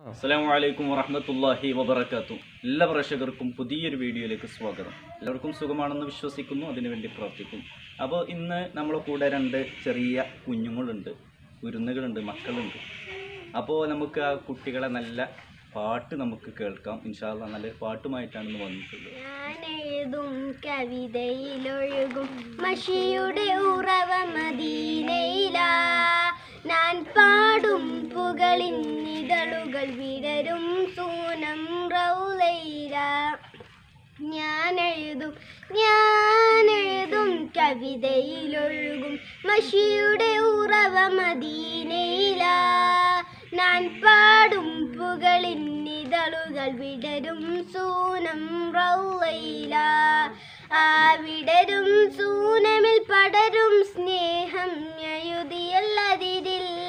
അസ്സലാമു അലൈക്കും വറഹ്മത്തുള്ളാഹി വബറകാത്തു എല്ലാ പ്രേക്ഷകർക്കും പുതിയൊരു വീഡിയോയിലേക്ക് സ്വാഗതം എല്ലാവർക്കും സുഖമാണെന്ന് വിശ്വസിക്കുന്നു അതിനുവേണ്ടി പ്രാർത്ഥിക്കും അപ്പോൾ ഇന്ന് നമ്മളെ കൂടെ രണ്ട് ചെറിയ കുഞ്ഞുങ്ങളുണ്ട് കുരുന്നുകളുണ്ട് മക്കളുണ്ട് അപ്പോൾ നമുക്ക് ആ കുട്ടികളെ നല്ല പാട്ട് നമുക്ക് കേൾക്കാം ഇൻഷാല്ല നല്ലൊരു പാട്ടുമായിട്ടാണ് ഇന്ന് വന്നിട്ടുള്ളത് ഞാൻ എഴുതും കവിതയിലൊഴുകും മഷിയുടെ ഉറവ മദീനയിലാ ഞാൻ പാടും പുകളിൻ ഇതളുകൾ വിടരും സൂനം റൗലയില ഞാൻ എഴുതും ഞാൻ എഴുതും കവിതയിലൊഴുകും മഷിയുടെ ഉറവ മദീനയിലാ ഞാൻ പാടും പുകളിൻ ഇതളുകൾ വിടരും സൂനം റൗലയില ആ വിടരും സൂനമിൽ പടരും സ്നേഹം എഴുതിയല്ലതിരില്ല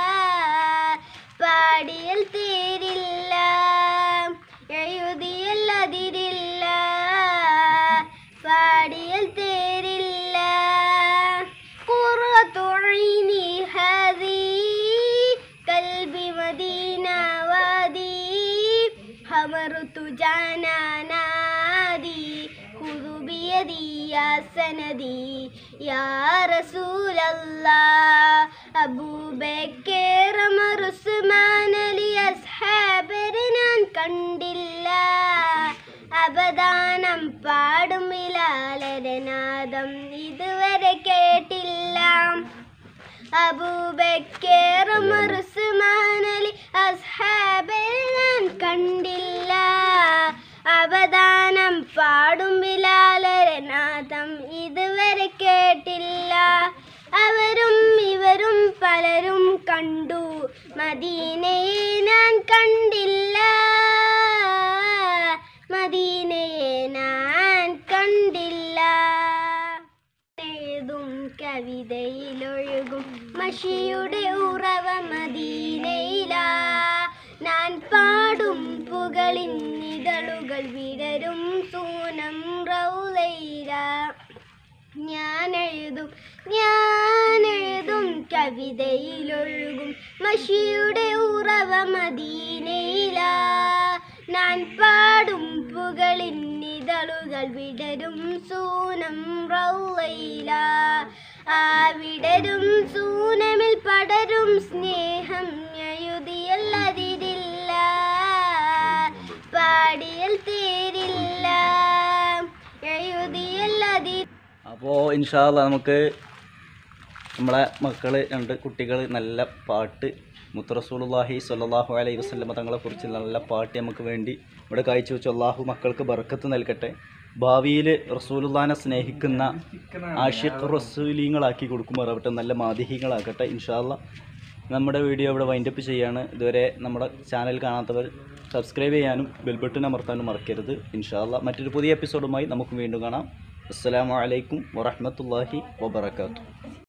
പാടിയൽ തീരില്ല എഴുതിയല്ലതിരില്ല പാടിയൽ തേരില്ല കുറത്തുഴി ഹദീ കൽബി മദീന വാദി حمرت جانا نادي خذ بيدي يا سندي يا رسول الله أبو بكر عمر ഉസ്മാൻ അലി അസ്ഹാബരെ ഞാൻ കണ്ടില്ല അപദാനം പാടും വിലാലരനാദം ഇതുവരെ കേട്ടില്ല അബൂബക്കർ ഉമർ ഉസ്മാൻ അലി അസ്ഹാബെ ഞാൻ കണ്ടില്ല അവദാനം പാടും വിലാലരനാഥം ഇതുവരെ കേട്ടില്ല അവരും ഇവരും പലരും കണ്ടു മദീനയെ ഞാൻ കണ്ടില്ല മദീനയെ ഞാൻ കണ്ടില്ല എഴുതും കവിതയിലൊഴുകും മഷിയുടെ ഉറവ മദീനയിലാ ഞാൻ പാടും പുകളിൻ ഇതളുകൾ വിടരും സൂനം റൗലയില ഞാൻ എഴുതും ഞാൻ എഴുതും കവിതയിലൊഴുകും മഷിയുടെ ഉറവ മദീനയിലാ ഞാൻ പാടും പുകളിൻ ഇതളുകൾ വിടരും സൂനം റൗലയില ആ വിടരും സൂനമിൽ പടരും സ്നേഹം എഴുതിയല്ലതിരില്ല പാടിയൽ തീരില്ല എഴുതിയല്ലതി അപ്പോൾ ഇൻഷാല്ല നമുക്ക് നമ്മളെ മക്കൾ രണ്ട് കുട്ടികൾ നല്ല പാട്ട് മുത്തറസൂലുള്ളാഹി സ്വല്ലല്ലാഹു അലൈഹി വസല്ലമ തങ്ങളെക്കുറിച്ച് നല്ല പാട്ട് നമുക്ക് വേണ്ടി ഇവിടെ കാഴ്ചവെച്ചു അള്ളാഹു മക്കൾക്ക് ബർക്കത്ത് നൽകട്ടെ ഭാവിയിൽ റസൂലുള്ളാനെ സ്നേഹിക്കുന്ന ആഷിഖ് റസൂലീങ്ങളാക്കി കൊടുക്കുമാറാവട്ടെ നല്ല മാതിഹികളാക്കട്ടെ ഇൻഷാല്ല നമ്മുടെ വീഡിയോ ഇവിടെ വൈൻഡപ്പ് ചെയ്യാണ് ഇതുവരെ നമ്മുടെ ചാനൽ കാണാത്തവർ സബ്സ്ക്രൈബ് ചെയ്യാനും ബെൽബട്ടൺ അമർത്താനും മറക്കരുത് ഇൻഷാല്ല മറ്റൊരു പുതിയ എപ്പിസോഡുമായി നമുക്ക് വീണ്ടും കാണാം അസ്സലാമു അലൈക്കും വറഹ്മത്തുള്ളാഹി വബറകാതുഹു